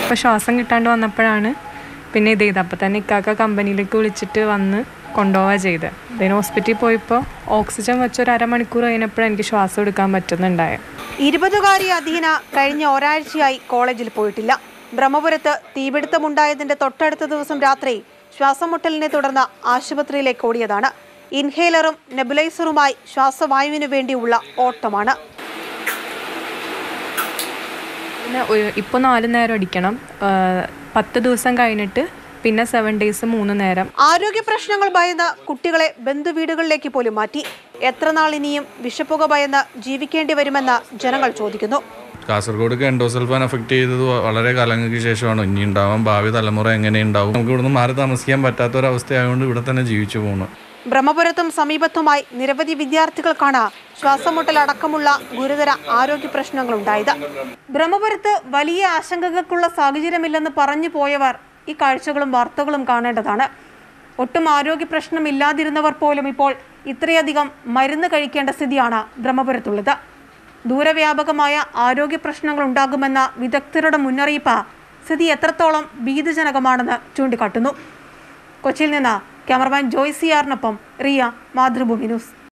അപ്പോൾ ശ്വാസം കിട്ടാണ്ട് വന്നപ്പോഴാണ് പിന്നെ ഇത് ചെയ്തത് അപ്പോൾ തന്നെ ഇക്കാക്ക കമ്പനിയിലേക്ക് വിളിച്ചിട്ട് വന്ന് കൊണ്ടുപോവുക ചെയ്തത് അതിന് ഹോസ്പിറ്റലിൽ പോയപ്പോൾ ഓക്സിജൻ വെച്ച് ഒരു അരമണിക്കൂർ കഴിഞ്ഞപ്പോഴാണ് എനിക്ക് ശ്വാസം എടുക്കാൻ പറ്റുന്നുണ്ടായത് ഇരുപതുകാരി അധീന കഴിഞ്ഞ ഒരാഴ്ചയായി കോളേജിൽ പോയിട്ടില്ല ബ്രഹ്മപുരത്ത് തീപിടുത്തമുണ്ടായതിന്റെ തൊട്ടടുത്ത ദിവസം രാത്രി ശ്വാസമുട്ടലിനെ തുടർന്ന് ആശുപത്രിയിലേക്ക് ഓടിയതാണ് ഇൻഹേലറും നെബുലൈസറുമായി ശ്വാസവായുവിനു വേണ്ടിയുള്ള ഓട്ടമാണ് പിന്നെ ഇപ്പോൾ നാല് നേരം അടിക്കണം ആ, പത്ത് ദിവസം കഴിഞ്ഞിട്ട് പിന്നെ സെവൻ ഡേയ്സ് മൂന്ന് നേരം ആരോഗ്യ പ്രശ്നങ്ങൾ ഭയന്ന് കുട്ടികളെ ബന്ധുവീടുകളിലേക്ക് പോലും മാറ്റി എത്ര നാൾ ഇനിയും വിഷപ്പുക ഭയന്ന് ജീവിക്കേണ്ടി വരുമെന്ന് ജനങ്ങൾ ചോദിക്കുന്നു കാസർഗോഡ് എൻഡോസൾഫാൻ അഫക്റ്റ് ചെയ്തത് വളരെ കാലങ്ങൾക്ക് ശേഷമാണ് ഇനി ഉണ്ടാവാൻ ഭാവി തലമുറ എങ്ങനെ ഉണ്ടാവും നമുക്ക് ഇവിടുന്ന് മാറി താമസിക്കാൻ പറ്റാത്ത ഒരു അവസ്ഥയായതുകൊണ്ട് ഇവിടെ തന്നെ ജീവിച്ചു പോകുന്നു ബ്രഹ്മപുരത്തും സമീപത്തുമായി നിരവധി വിദ്യാർത്ഥികൾക്കാണ് ശ്വാസമുട്ടൽ അടക്കമുള്ള ഗുരുതര ആരോഗ്യ പ്രശ്നങ്ങൾ ഉണ്ടായത് ബ്രഹ്മപുരത്ത് വലിയ ആശങ്കകൾക്കുള്ള സാഹചര്യമില്ലെന്ന് പറഞ്ഞു പോയവർ ഈ കാഴ്ചകളും വാർത്തകളും കാണേണ്ടതാണ് ഒട്ടും ആരോഗ്യ പ്രശ്നമില്ലാതിരുന്നവർ പോലും ഇപ്പോൾ ഇത്രയധികം മരുന്ന് കഴിക്കേണ്ട സ്ഥിതിയാണ് ബ്രഹ്മപുരത്തുള്ളത് ദൂരവ്യാപകമായ ആരോഗ്യ പ്രശ്നങ്ങൾ ഉണ്ടാകുമെന്ന വിദഗ്ധരുടെ മുന്നറിയിപ്പ് സ്ഥിതി എത്രത്തോളം ഭീതിജനകമാണെന്ന് ചൂണ്ടിക്കാട്ടുന്നു കൊച്ചിയിൽ നിന്ന് ക്യാമറമാൻ ജോയ് സിയാറിനൊപ്പം റിയ മാതൃഭൂമി ന്യൂസ്